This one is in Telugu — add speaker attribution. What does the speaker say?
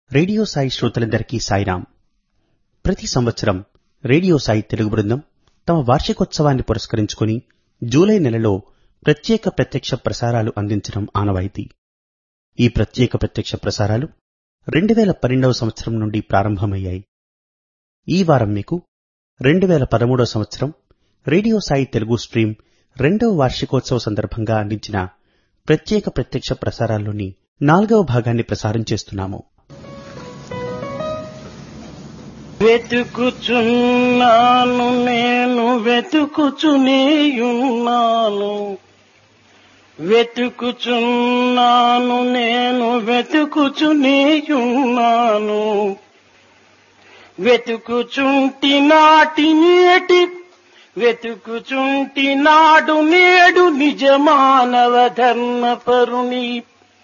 Speaker 1: రేడియో సాయి శ్రోతలందరికీ సాయిరాం ప్రతి సంవత్సరం రేడియో సాయి తెలుగు బృందం తమ వార్షికోత్సవాన్ని పురస్కరించుకుని జూలై నెలలో ప్రత్యేక ప్రత్యక్ష ప్రసారాలు అందించడం ఆనవాయితీ ఈ ప్రత్యేక ప్రత్యక్ష ప్రసారాలు 2012వ సంవత్సరం నుండి ప్రారంభమయ్యాయి ఈ వారం మీకు 2013వ సంవత్సరం రేడియో సాయి తెలుగు స్ట్రీమ్ రెండవ వార్షికోత్సవ సందర్భంగా అందించిన ప్రత్యేక ప్రత్యక్ష ప్రసారాల్లోని నాలుగవ భాగాన్ని ప్రసారం చేస్తున్నాము
Speaker 2: వెతుకుచున్నాను నేను వెతుకుచునేయున్నాను వెతుకుచున్నాను నేను వెతుకుచునేయున్నాను వెతుకుచుంటి నాటి నేటి వెతుకుచుంటి నాడు నేడు నిజ మానవ ధర్మ పరుని